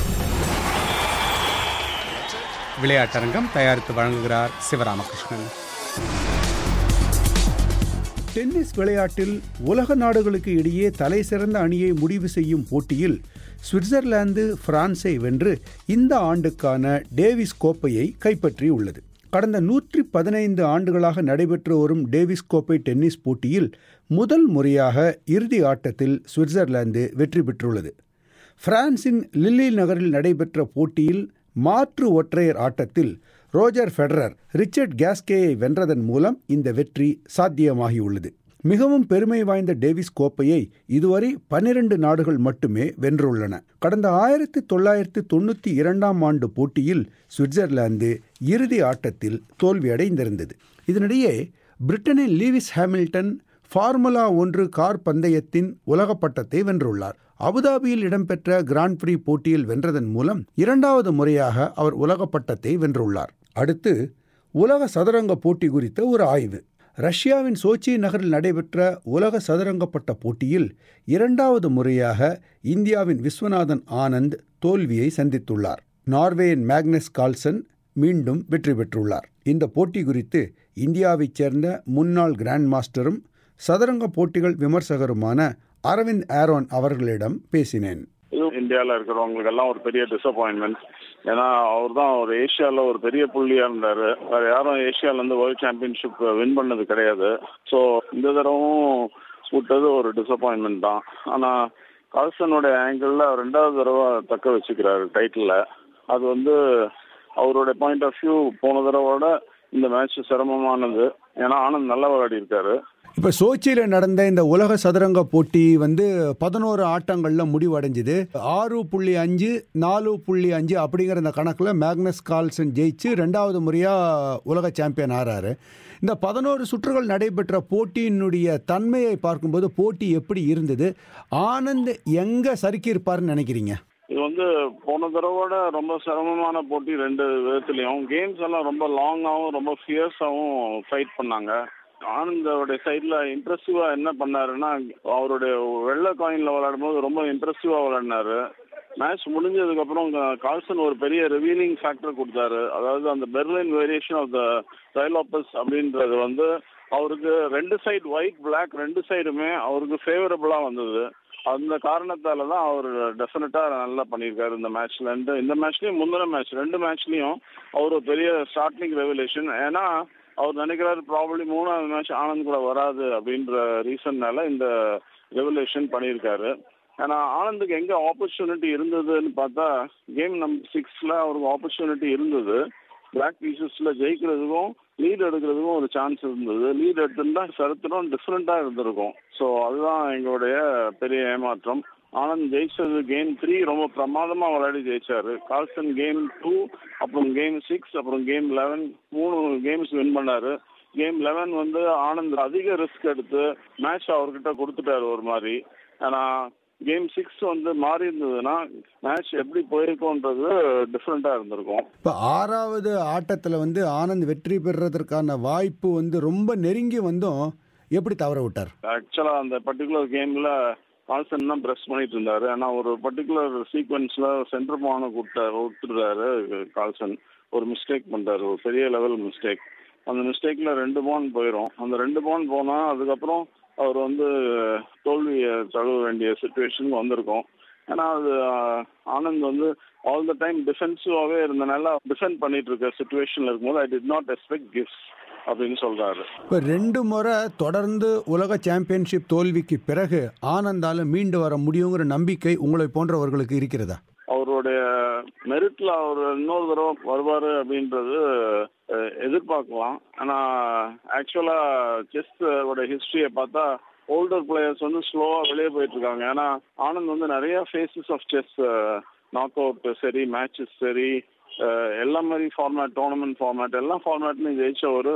விளையாட்டரங்கம் தயாரித்து வழங்குகிறார் சிவராமகிருஷ்ணன் டென்னிஸ் விளையாட்டில் உலக நாடுகளுக்கு இடையே தலை சிறந்த அணியை முடிவு செய்யும் போட்டியில் சுவிட்சர்லாந்து பிரான்ஸை வென்று இந்த ஆண்டுக்கான டேவிஸ் கோப்பையை கைப்பற்றியுள்ளது கடந்த நூற்றி பதினைந்து ஆண்டுகளாக நடைபெற்று வரும் டேவிஸ் கோப்பை டென்னிஸ் போட்டியில் முதல் முறையாக இறுதி ஆட்டத்தில் சுவிட்சர்லாந்து வெற்றி பெற்றுள்ளது பிரான்சின் லில்லி நகரில் நடைபெற்ற போட்டியில் மாற்று ஒற்றையர் ஆட்டத்தில் ரோஜர் ஃபெடரர் ரிச்சர்ட் கேஸ்கேயை வென்றதன் மூலம் இந்த வெற்றி சாத்தியமாகியுள்ளது மிகவும் பெருமை வாய்ந்த டேவிஸ் கோப்பையை இதுவரை பன்னிரண்டு நாடுகள் மட்டுமே வென்றுள்ளன கடந்த ஆயிரத்தி தொள்ளாயிரத்தி தொண்ணூற்றி இரண்டாம் ஆண்டு போட்டியில் சுவிட்சர்லாந்து இறுதி ஆட்டத்தில் தோல்வியடைந்திருந்தது இதனிடையே பிரிட்டனின் லீவிஸ் ஹாமில்டன் ஃபார்முலா ஒன்று கார் பந்தயத்தின் உலகப் பட்டத்தை வென்றுள்ளார் அபுதாபியில் இடம்பெற்ற கிராண்ட் பிரீ போட்டியில் வென்றதன் மூலம் இரண்டாவது முறையாக அவர் உலகப் பட்டத்தை வென்றுள்ளார் அடுத்து உலக சதுரங்க போட்டி குறித்த ஒரு ஆய்வு ரஷ்யாவின் சோச்சி நகரில் நடைபெற்ற உலக சதுரங்கப்பட்ட போட்டியில் இரண்டாவது முறையாக இந்தியாவின் விஸ்வநாதன் ஆனந்த் தோல்வியை சந்தித்துள்ளார் நார்வேயின் மேக்னஸ் கால்சன் மீண்டும் வெற்றி பெற்றுள்ளார் இந்த போட்டி குறித்து இந்தியாவைச் சேர்ந்த முன்னாள் கிராண்ட் மாஸ்டரும் சதுரங்க போட்டிகள் விமர்சகருமான அரவிந்த் ஆரோன் அவர்களிடம் பேசினேன் இது இந்தியாவில் இருக்கிறவங்களுக்கு எல்லாம் ஒரு பெரிய டிசப்பாயின்மெண்ட் ஏன்னா அவர் தான் ஒரு ஏஷியாவில் ஒரு பெரிய புள்ளியா இருந்தார் வேற யாரும் ஏஷியால இருந்து வேர்ல்ட் சாம்பியன்ஷிப் வின் பண்ணது கிடையாது ஸோ இந்த தடவும் விட்டது ஒரு டிசப்பாயின்மெண்ட் தான் ஆனால் கால்சனுடைய ஆங்கிளில் ரெண்டாவது தடவை தக்க வச்சுக்கிறாரு டைட்டிலில் அது வந்து அவருடைய பாயிண்ட் ஆஃப் வியூ போன தடவோட இந்த மேட்ச் சிரமமானது ஏன்னா ஆனந்த் நல்லா விளையாடி இருக்காரு இப்போ சோச்சியில் நடந்த இந்த உலக சதுரங்க போட்டி வந்து பதினோரு ஆட்டங்களில் முடிவடைஞ்சுது ஆறு புள்ளி அஞ்சு நாலு புள்ளி அஞ்சு அப்படிங்கிற இந்த கணக்கில் மேக்னஸ் கால்சன் ஜெயிச்சு ரெண்டாவது முறையாக உலக சாம்பியன் ஆறாரு இந்த பதினோரு சுற்றுகள் நடைபெற்ற போட்டியினுடைய தன்மையை பார்க்கும்போது போட்டி எப்படி இருந்தது ஆனந்த் எங்கே சறுக்கியிருப்பார்னு நினைக்கிறீங்க இது வந்து போன தடவோட ரொம்ப சிரமமான போட்டி ரெண்டு விதத்துலையும் கேம்ஸ் எல்லாம் ரொம்ப லாங்காகவும் ரொம்ப ஃபியர்ஸாகவும் ஃபைட் பண்ணாங்க ஆனந்தோடைய சைடில் இம்ப்ரெசிவாக என்ன பண்ணாருன்னா அவருடைய வெள்ளை காயினில் விளையாடும் போது ரொம்ப இம்ப்ரெசிவாக விளையாடினாரு மேட்ச் முடிஞ்சதுக்கப்புறம் கால்சன் ஒரு பெரிய ரிவீலிங் ஃபேக்டர் கொடுத்தாரு அதாவது அந்த பெர்லின் வேரியேஷன் ஆஃப் த டைலாப்பஸ் அப்படின்றது வந்து அவருக்கு ரெண்டு சைடு ஒயிட் பிளாக் ரெண்டு சைடுமே அவருக்கு ஃபேவரபுளாக வந்தது அந்த காரணத்தால தான் அவர் டெஃபினட்டா நல்லா பண்ணியிருக்காரு இந்த மேட்ச்ல இந்த இந்த மேட்ச்லயும் முந்தின மேட்ச் ரெண்டு மேட்ச்லயும் அவர் ஒரு பெரிய ஸ்டார்டிங் ரெவல்யூஷன் ஏன்னா அவர் நினைக்கிறாரு ப்ராபப்ளி மூணாவது மேட்ச் ஆனந்த் கூட வராது அப்படின்ற ரீசன்னால இந்த ரெவல்யூஷன் பண்ணியிருக்காரு ஏன்னா ஆனந்துக்கு எங்க ஆப்பர்ச்சுனிட்டி இருந்ததுன்னு பார்த்தா கேம் நம்பர் சிக்ஸ்ல அவருக்கு ஆப்பர்ச்சுனிட்டி இருந்தது பிளாக் பீசஸ்ல ஜெயிக்கிறதுக்கும் லீட் எடுக்கிறதுக்கும் ஒரு சான்ஸ் இருந்தது லீட் எடுத்திருந்தா சரித்திரம் டிஃப்ரெண்டா இருந்திருக்கும் ஸோ அதுதான் எங்களுடைய பெரிய ஏமாற்றம் ஆனந்த் ஜெயிச்சது கேம் த்ரீ ரொம்ப பிரமாதமா விளையாடி ஜெயிச்சாரு கால்சன் கேம் டூ அப்புறம் கேம் சிக்ஸ் அப்புறம் கேம் லெவன் மூணு கேம்ஸ் வின் பண்ணாரு கேம் லெவன் வந்து ஆனந்த் அதிக ரிஸ்க் எடுத்து மேட்ச் அவர்கிட்ட கொடுத்துட்டாரு ஒரு மாதிரி ஆனா கேம் சிக்ஸ் வந்து மாறி இருந்ததுன்னா மேட்ச் எப்படி போயிருக்கோன்றது டிஃப்ரெண்டா இருந்திருக்கும் இப்போ ஆறாவது ஆட்டத்தில் வந்து ஆனந்த் வெற்றி பெறுறதற்கான வாய்ப்பு வந்து ரொம்ப நெருங்கி வந்தும் எப்படி தவற விட்டார் ஆக்சுவலா அந்த பர்டிகுலர் கேம்ல கால்சன் தான் ப்ரெஸ் பண்ணிட்டு இருந்தாரு ஆனா ஒரு பர்டிகுலர் சீக்வன்ஸ்ல சென்டர் பானை கொடுத்த விட்டுறாரு கால்சன் ஒரு மிஸ்டேக் பண்றாரு ஒரு பெரிய லெவல் மிஸ்டேக் அந்த மிஸ்டேக்ல ரெண்டு பான் போயிடும் அந்த ரெண்டு பான் போனா அதுக்கப்புறம் அவர் வந்து தோல்வியை தழுவ வேண்டிய சுச்சுவேஷனுக்கு வந்திருக்கும் ஏன்னா அது ஆனந்த் வந்து ஆல் த டைம் டிஃபென்சிவாகவே இருந்தனால டிஃபெண்ட் பண்ணிட்டு இருக்க சுச்சுவேஷன்ல இருக்கும்போது I did not expect gifts அப்படின்னு சொல்றாரு இப்போ ரெண்டு முறை தொடர்ந்து உலக சாம்பியன்ஷிப் தோல்விக்கு பிறகு ஆனந்தால மீண்டு வர முடியுங்கிற நம்பிக்கை உங்களை போன்றவர்களுக்கு இருக்கிறதா அவருடைய மெரிட்ல அவர் இன்னொரு தடவை வருவாரு அப்படின்றது எதிர்பார்க்கலாம் ஆனா ஆக்சுவலா செஸ் ஹிஸ்டரியை பார்த்தா ஓல்டர் பிளேயர்ஸ் வந்து ஸ்லோவா வெளியே போயிட்டு இருக்காங்க ஏன்னா ஆனந்த் வந்து நிறைய phases of chess knockout சரி மேட்சஸ் சரி எல்லா மாதிரி ஃபார்மேட் டோர்னமெண்ட் ஃபார்மேட் எல்லா ஃபார்மேட்லையும் ஜெயிச்ச ஒரு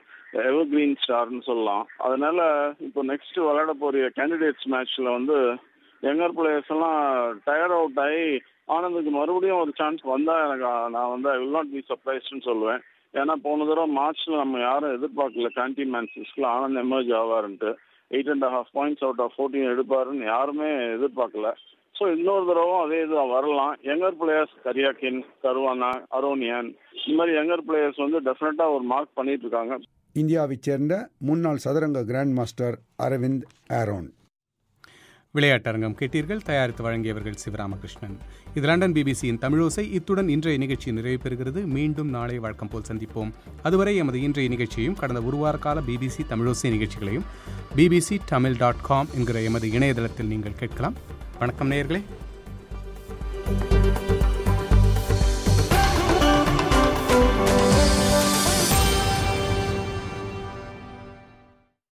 எவர் கிரீன் ஸ்டார்னு சொல்லலாம் அதனால இப்போ நெக்ஸ்ட் விளையாட போற கேண்டிடேட்ஸ் மேட்ச்ல வந்து யங்கர் பிளேயர்ஸ் எல்லாம் டயர் அவுட் ஆகி ஆனந்துக்கு மறுபடியும் ஒரு சான்ஸ் வந்தா எனக்கு நான் வந்து ஐ வில் நாட் பி சர்ப்ரைஸ்ட்னு சொல்லுவேன் ஏன்னா போன தடவை மார்ச்ல நம்ம யாரும் எதிர்பார்க்கல கேண்டி மேன்சிஸ்ல ஆனந்த் எமர்ஜ் ஆவாருன்ட்டு eight and half points out of fourteen எடுப்பாருன்னு யாருமே எதிர்பார்க்கல ஸோ இன்னொரு தடவும் அதே இது வரலாம் younger players Karjakin Caruana Aronian இந்த மாதிரி யங்கர் பிளேயர்ஸ் வந்து டெஃபினட்டாக ஒரு மார்க் பண்ணிட்டு இருக்காங்க இந்தியாவைச் சேர்ந்த முன்னாள் சதுரங்க கிராண்ட் மாஸ்டர் அரவிந்த் ஆரோன் விளையாட்டரங்கம் கேட்டீர்கள் தயாரித்து வழங்கியவர்கள் சிவராமகிருஷ்ணன் இது லண்டன் பிபிசியின் தமிழோசை இத்துடன் இன்றைய நிகழ்ச்சி நிறைவு பெறுகிறது மீண்டும் நாளை வழக்கம் போல் சந்திப்போம் அதுவரை எமது இன்றைய நிகழ்ச்சியையும் கடந்த ஒரு வார கால பிபிசி தமிழோசை நிகழ்ச்சிகளையும் பிபிசி தமிழ் டாட் காம் என்கிற எமது இணையதளத்தில் நீங்கள் கேட்கலாம் வணக்கம் நேயர்களே